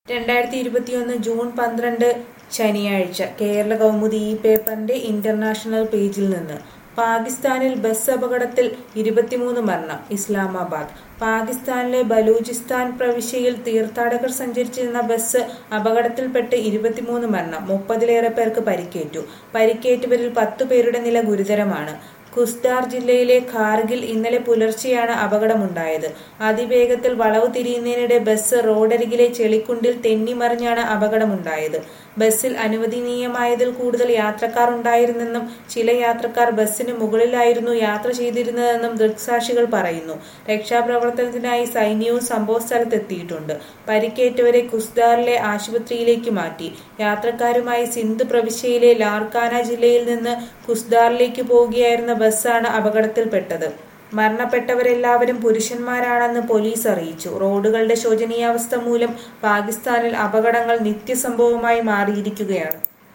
രണ്ടായിരത്തി ഇരുപത്തിയൊന്ന് ജൂൺ പന്ത്രണ്ട് ശനിയാഴ്ച കേരള കൗമുദി ഈ പേപ്പറിന്റെ ഇന്റർനാഷണൽ പേജിൽ നിന്ന് പാകിസ്ഥാനിൽ ബസ് അപകടത്തിൽ ഇരുപത്തിമൂന്ന് മരണം ഇസ്ലാമാബാദ് പാകിസ്ഥാനിലെ ബലൂചിസ്ഥാൻ പ്രവിശ്യയിൽ തീർത്ഥാടകർ സഞ്ചരിച്ചിരുന്ന ബസ് അപകടത്തിൽപ്പെട്ട് ഇരുപത്തിമൂന്ന് മരണം മുപ്പതിലേറെ പേർക്ക് പരിക്കേറ്റു പരിക്കേറ്റവരിൽ പത്തു പേരുടെ നില ഗുരുതരമാണ് ഖുസ്ദാർ ജില്ലയിലെ ഖാർഗിൽ ഇന്നലെ പുലർച്ചെയാണ് അപകടമുണ്ടായത് അതിവേഗത്തിൽ വളവ് തിരിയുന്നതിനിടെ ബസ് റോഡരികിലെ ചെളിക്കുണ്ടിൽ തെന്നിമറിഞ്ഞാണ് അപകടമുണ്ടായത് ബസ്സിൽ അനുവദനീയമായതിൽ കൂടുതൽ യാത്രക്കാർ ഉണ്ടായിരുന്നെന്നും ചില യാത്രക്കാർ ബസ്സിന് മുകളിലായിരുന്നു യാത്ര ചെയ്തിരുന്നതെന്നും ദൃക്സാക്ഷികൾ പറയുന്നു രക്ഷാപ്രവർത്തനത്തിനായി സൈന്യവും സംഭവസ്ഥലത്തെത്തിയിട്ടുണ്ട് പരിക്കേറ്റവരെ കുസ്ദാറിലെ ആശുപത്രിയിലേക്ക് മാറ്റി യാത്രക്കാരുമായി സിന്ധ് പ്രവിശ്യയിലെ ലാർക്കാന ജില്ലയിൽ നിന്ന് കുസ്ദാറിലേക്ക് പോവുകയായിരുന്ന ബസ്സാണ് അപകടത്തിൽപ്പെട്ടത് മരണപ്പെട്ടവരെല്ലാവരും പുരുഷന്മാരാണെന്ന് പോലീസ് അറിയിച്ചു റോഡുകളുടെ ശോചനീയാവസ്ഥ മൂലം പാകിസ്ഥാനിൽ അപകടങ്ങൾ നിത്യസംഭവമായി മാറിയിരിക്കുകയാണ്